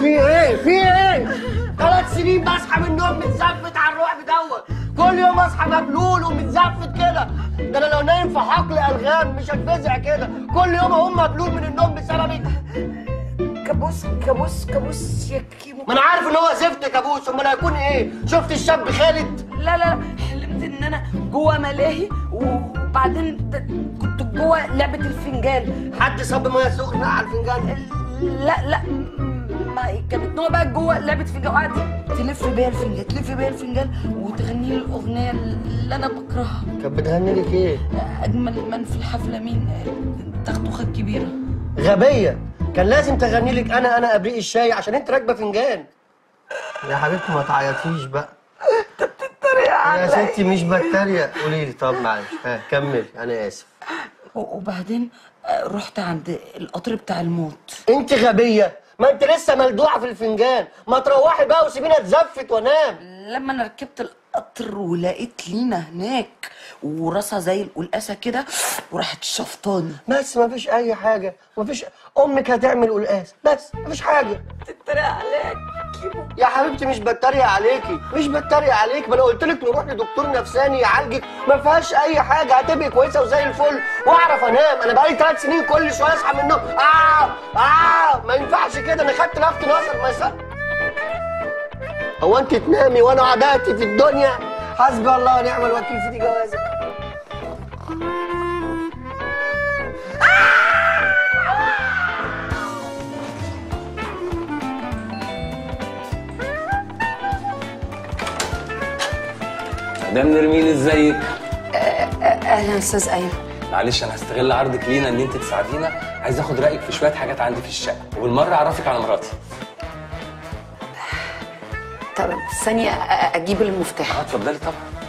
في ايه في ايه ثلاث سنين بصحى من النوم متزفت على الرعب دوت كل يوم اصحى مبلول ومتزفت كده ده انا لو نايم في حقل الغام مش هتفزع كده كل يوم اقوم مبلول من النوم بسببك كابوس كابوس كابوس يا كيمو ما انا عارف ان هو زفت كابوس امال هيكون ايه شفت الشاب خالد لا لا حلمت ان انا جوه ملاهي وبعدين د- كنت جوه لعبه الفنجان حد صب ميه سخنه على الفنجان لا لا ما كانت نوع بقى جوه لعبه فنجان وقعدت تلف بيا الفنجان تلف بيا الفنجان وتغني لي الاغنيه اللي انا بكرهها كانت بتغني لك ايه اجمل من في الحفله مين تختوخه الكبيره غبيه كان لازم تغني لك انا انا ابريق الشاي عشان انت راكبه فنجان يا حبيبتي ما تعيطيش بقى يا ستي مش بتريق قولي لي طب معلش ها كمل انا اسف و- وبعدين آه، رحت عند القطر بتاع الموت انت غبيه ما انت لسه ملدوعه في الفنجان ما تروحي بقى وسيبيني اتزفت وانام لما انا ركبت القطر ولقيت لينا هناك وراسها زي القلقاسه كده وراحت شفطاني بس ما فيش اي حاجه ما فيش امك هتعمل قلقاس بس ما فيش حاجه تتريق عليك كيمو يا حبيبتي مش بتريق عليكي مش بتريق عليك ما انا قلت لك نروح لدكتور نفساني يعالجك ما فيهاش اي حاجه هتبقي كويسه وزي الفل واعرف انام انا بقالي ثلاث سنين كل شويه اصحى من النوم اه اه ما ينفعش كده انا خدت لفت نظر ما يصح هو انت تنامي وانا عداتي في الدنيا حسبي الله ونعم الوكيل في دي جوازك مدام نرمين ازيك؟ اهلا استاذ ايمن معلش انا هستغل عرضك لينا ان انت تساعدينا عايز اخد رايك في شويه حاجات عندي في الشقه وبالمره اعرفك على مراتي طب ثانيه أ- اجيب المفتاح اه اتفضلي طبعا